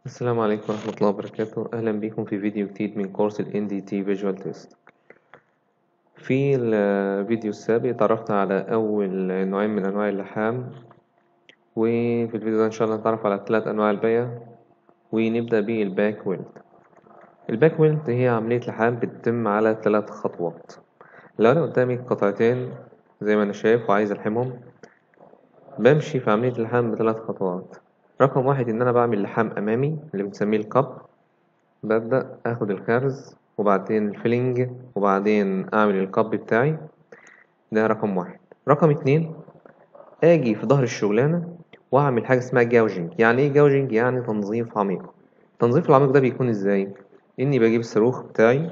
السلام عليكم ورحمة الله وبركاته أهلا بكم في فيديو جديد من كورس ال NDT Visual Test في الفيديو السابق تعرفنا على أول نوعين من أنواع اللحام وفي الفيديو ده إن شاء الله نتعرف على ثلاث أنواع الباقية ونبدأ بالباك ويلد الباك ويلد هي عملية لحام بتتم على ثلاث خطوات لو أنا قدامي قطعتين زي ما أنا شايف وعايز ألحمهم بمشي في عملية اللحام بثلاث خطوات رقم واحد إن أنا بعمل لحام أمامي اللي بنسميه القب ببدأ أخد الكرز وبعدين الفيلنج وبعدين أعمل القب بتاعي ده رقم واحد رقم اتنين أجي في ظهر الشغلانة وأعمل حاجة اسمها جاوجينج يعني إيه جاوجينج؟ يعني تنظيف عميق التنظيف العميق ده بيكون إزاي؟ إني بجيب الصاروخ بتاعي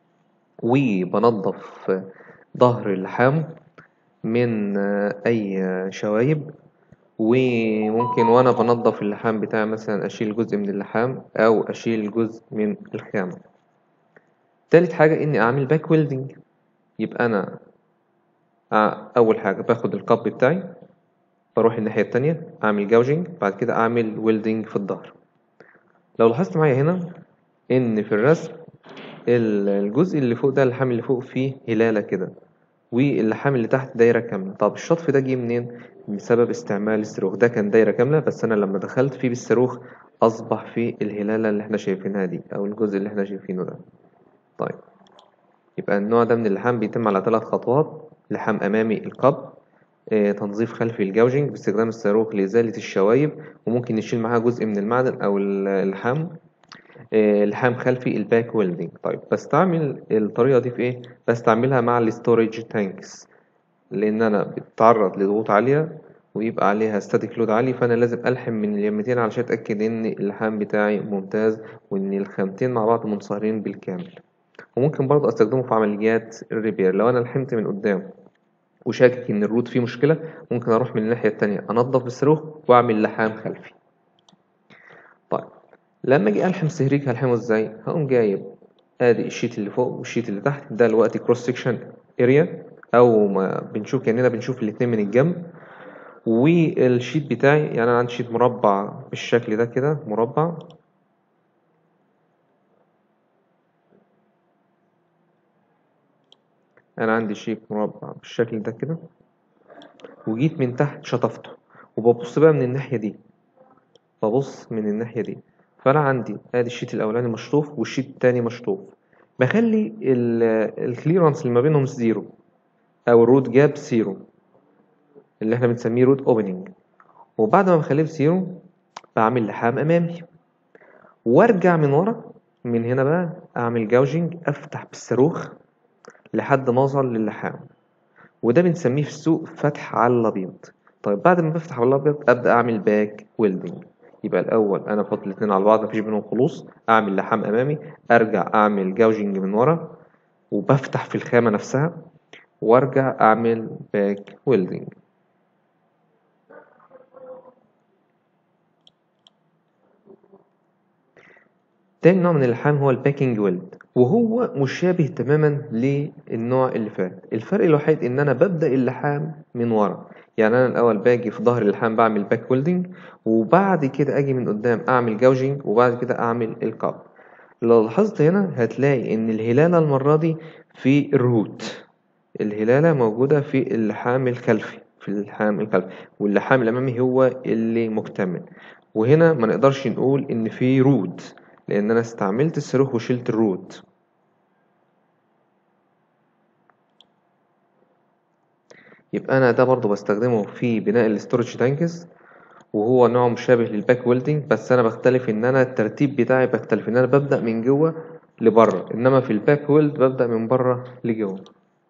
وبنضف ظهر اللحام من أي شوايب وممكن وانا بنضف اللحام بتاعي مثلا اشيل جزء من اللحام او اشيل جزء من الخامة تالت حاجة اني اعمل باك ويلدنج يبقى انا اول حاجة باخد القب بتاعي بروح الناحية التانية اعمل جاوجينج بعد كده اعمل ويلدنج في الظهر لو لاحظت معايا هنا ان في الرسم الجزء اللي فوق ده اللحام اللي فوق فيه هلالة كده واللحام اللي تحت دايرة كاملة طب الشطف ده جه منين بسبب استعمال الصاروخ ده كان دايرة كاملة بس أنا لما دخلت فيه بالصاروخ أصبح فيه الهلالة اللي احنا شايفينها دي أو الجزء اللي احنا شايفينه ده طيب يبقى النوع ده من اللحام بيتم على ثلاث خطوات لحام أمامي القب اه تنظيف خلفي الجاوجينج باستخدام الصاروخ لإزالة الشوايب وممكن نشيل معاها جزء من المعدن أو اللحام اه لحام خلفي الباك ويلدنج طيب بستعمل الطريقة دي في إيه؟ بستعملها مع الستورج تانكس لان انا بتعرض لضغوط عالية ويبقى عليها ستاتيك لود عالي فانا لازم الحم من اليمتين علشان اتاكد ان اللحام بتاعي ممتاز وان الخامتين مع بعض منصهرين بالكامل وممكن برضه استخدمه في عمليات الريبير لو انا لحمت من قدام وشاكك ان الروت فيه مشكلة ممكن اروح من الناحية التانية انضف بالصاروخ واعمل لحام خلفي طيب لما اجي الحم سهريك هلحمه ازاي هقوم جايب ادي الشيت اللي فوق والشيت اللي تحت ده دلوقتي كروس سيكشن اريا او ما بنشوف كاننا بنشوف الاتنين من الجنب والشيت بتاعي يعني انا عندي شيت مربع بالشكل ده كده مربع انا عندي شيت مربع بالشكل ده كده وجيت من تحت شطفته وببص بقى من الناحية دي ببص من الناحية دي فانا عندي ادي الشيت الاولاني مشطوف والشيت التاني مشطوف بخلي الكليرنس اللي ما بينهم زيرو او الروت جاب زيرو اللي احنا بنسميه روت اوبننج وبعد ما بخليه بزيرو بعمل لحام امامي وارجع من ورا من هنا بقى اعمل جاوجينج افتح بالصاروخ لحد ما اوصل للحام وده بنسميه في السوق فتح على الابيض طيب بعد ما بفتح على الابيض ابدا اعمل باك ويلدنج يبقى الاول انا بحط الاثنين على بعض مفيش بينهم خلوص اعمل لحام امامي ارجع اعمل جاوجينج من ورا وبفتح في الخامه نفسها وارجع اعمل باك ويلدنج تاني نوع من اللحام هو الباكينج ويلد وهو مشابه تماما للنوع اللي فات الفرق الوحيد ان انا ببدا اللحام من ورا يعني انا الاول باجي في ظهر اللحام بعمل باك ويلدنج وبعد كده اجي من قدام اعمل جاوجينج وبعد كده اعمل القاب لو لاحظت هنا هتلاقي ان الهلالة المرة دي في الروت الهلالة موجودة في اللحام الخلفي في اللحام الخلفي واللحام الأمامي هو اللي مكتمل وهنا ما نقدرش نقول إن في رود لأن أنا استعملت الصاروخ وشلت الرود يبقى أنا ده برضو بستخدمه في بناء الاستورج تانكس وهو نوع مشابه للباك ويلدنج بس أنا بختلف إن أنا الترتيب بتاعي بختلف إن أنا ببدأ من جوه لبره إنما في الباك ويلد ببدأ من بره لجوه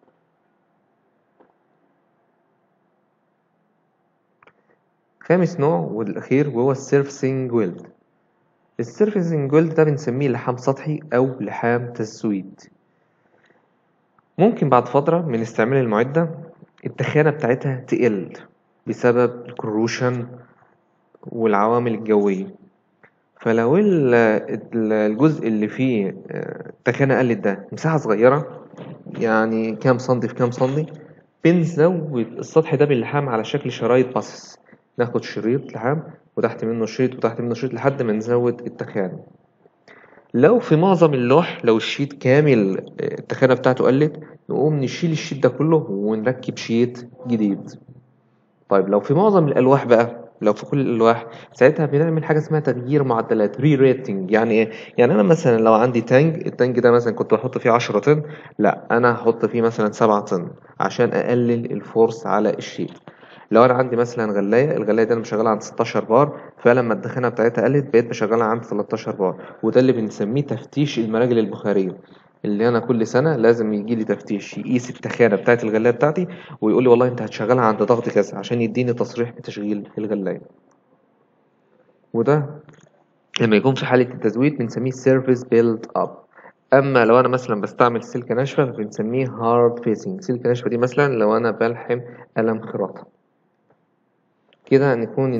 خامس نوع والأخير وهو السيرفسينج ويلد السيرفسينج ويلد ده بنسميه لحام سطحي أو لحام تسويد ممكن بعد فترة من استعمال المعدة التخانة بتاعتها تقل بسبب الكروشن والعوامل الجوية فلو الجزء اللي فيه التخانة قلت ده مساحة صغيرة يعني كام سنتي في كام سنتي بنزود السطح ده باللحام على شكل شرايط باصص ناخد شريط لحام وتحت منه شريط وتحت منه شريط لحد ما نزود التخانة لو في معظم اللوح لو الشيت كامل آه، التخانة بتاعته قلت نقوم نشيل الشيت ده كله ونركب شيت جديد طيب لو في معظم الألواح بقى لو في كل الألواح ساعتها بنعمل حاجة اسمها تغيير معدلات ري ريتنج يعني ايه؟ يعني أنا مثلا لو عندي تانج التانج ده مثلا كنت بحط فيه 10 طن لا أنا هحط فيه مثلا 7 طن عشان أقلل الفورس على الشيت لو انا عندي مثلا غلايه الغلايه دي انا بشغلها عند 16 بار فلما الدخانه بتاعتها قلت بقيت بشغلها عند 13 بار وده اللي بنسميه تفتيش المراجل البخاريه اللي انا كل سنه لازم يجي لي تفتيش يقيس التخانه بتاعت الغلايه بتاعتي ويقول لي والله انت هتشغلها عند ضغط كذا عشان يديني تصريح بتشغيل الغلايه وده لما يكون في حاله التزويد بنسميه سيرفيس بيلد اب اما لو انا مثلا بستعمل سلكه ناشفه فبنسميه هارد فيسنج سلكه ناشفه دي مثلا لو انا بلحم قلم خراطه كده نكون